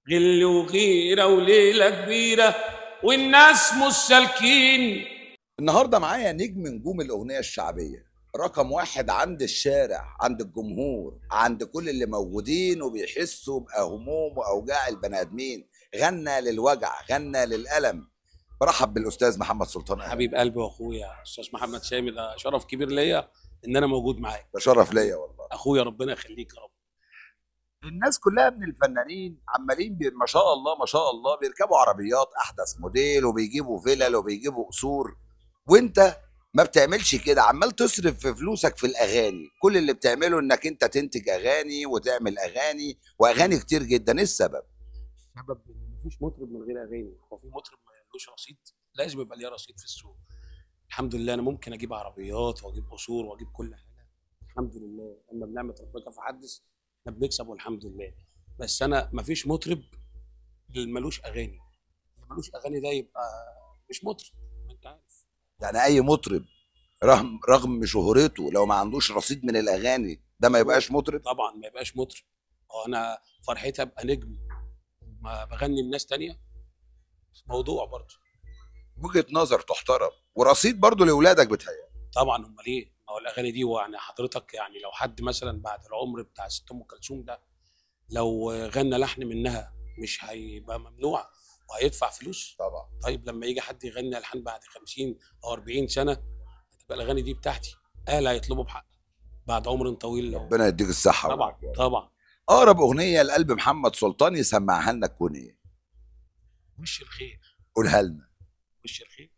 غل وغيرة وليلة كبيرة والناس مش سالكين النهارده معايا نجم نجوم الاغنيه الشعبيه رقم واحد عند الشارع عند الجمهور عند كل اللي موجودين وبيحسوا بهموم واوجاع البني ادمين غنى للوجع غنى للالم برحب بالاستاذ محمد سلطان أهلا. حبيب قلبي واخويا استاذ محمد سامي ده شرف كبير ليا ان انا موجود معاك ده شرف ليا والله اخويا ربنا يخليك يا رب الناس كلها من الفنانين عمالين بي... ما شاء الله ما شاء الله بيركبوا عربيات احدث موديل وبيجيبوا فيلل وبيجيبوا قصور وانت ما بتعملش كده عمال تصرف في فلوسك في الاغاني كل اللي بتعمله انك انت تنتج اغاني وتعمل اغاني واغاني كتير جدا ايه السبب سبب ان مفيش مطرب من غير اغاني هو في مطرب ما يلوش رصيد لازم يبقى ليه رصيد في السوق الحمد لله انا ممكن اجيب عربيات واجيب قصور واجيب كل حاجه الحمد لله اما بنعمه ربنا فحدث احنا بنكسب والحمد لله بس انا مفيش مطرب اللي ملوش اغاني اللي ملوش اغاني ده يبقى مش مطرب ما انت عارف يعني اي مطرب رغم رغم شهرته لو ما عندوش رصيد من الاغاني ده ما يبقاش مطرب طبعا ما يبقاش مطرب هو انا فرحتي ابقى نجم ما بغني لناس تانية موضوع برضه وجهه نظر تحترم ورصيد برضو لاولادك بتهيأ طبعا امال ايه؟ ما هو الاغاني دي هو يعني حضرتك يعني لو حد مثلا بعد العمر بتاع ست ام كلثوم ده لو غنى لحن منها مش هيبقى ممنوع وهيدفع فلوس طبعا طيب لما يجي حد يغني الحان بعد 50 او 40 سنه هتبقى الاغاني دي بتاعتي اهل هيطلبوا بحق بعد عمر طويل لو ربنا يديك الصحه طبعا والعافية. طبعا اقرب اغنيه لقلب محمد سلطان يسمعها لنا تكون ايه وش الخير قولها لنا وش الخير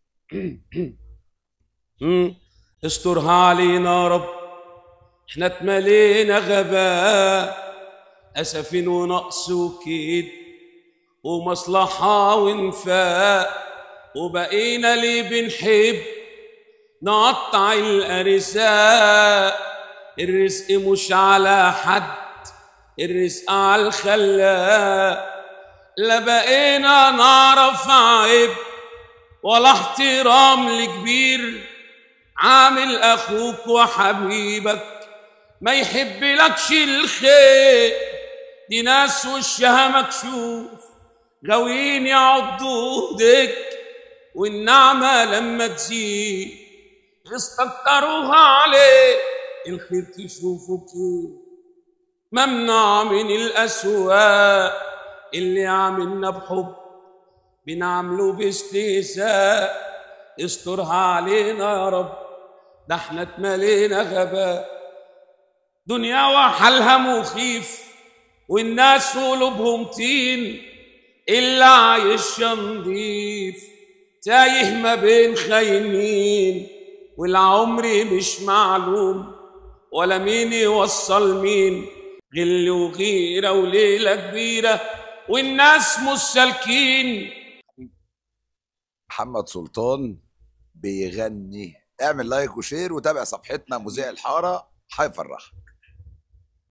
مم. استرها علينا يا رب احنا اتملينا غباء اسفين ونقص وكيد ومصلحة وانفاق وبقينا ليه بنحب نقطع الارزاق الرزق مش على حد الرزق على الخلاق لا بقينا نعرف عيب ولا احترام لكبير عامل اخوك وحبيبك ما يحب لكش الخير دي ناس وشها مكشوف غاويين يعضوا ايديك والنعمة لما تزيد يستكتروها عليك الخير تشوفه كيف ممنوع من الأسواق اللي عاملنا بحب بنعمله باستهزاء استرها علينا يا رب ده احنا اتملينا غباء دنيا وحالها مخيف والناس قلوبهم طين اللي عايش نضيف تايه ما بين خاينين والعمر مش معلوم ولا مين يوصل مين غل وغيرة وليلة كبيرة والناس مش سالكين محمد سلطان بيغني اعمل لايك وشير وتابع صفحتنا مذيع الحاره هيفرحك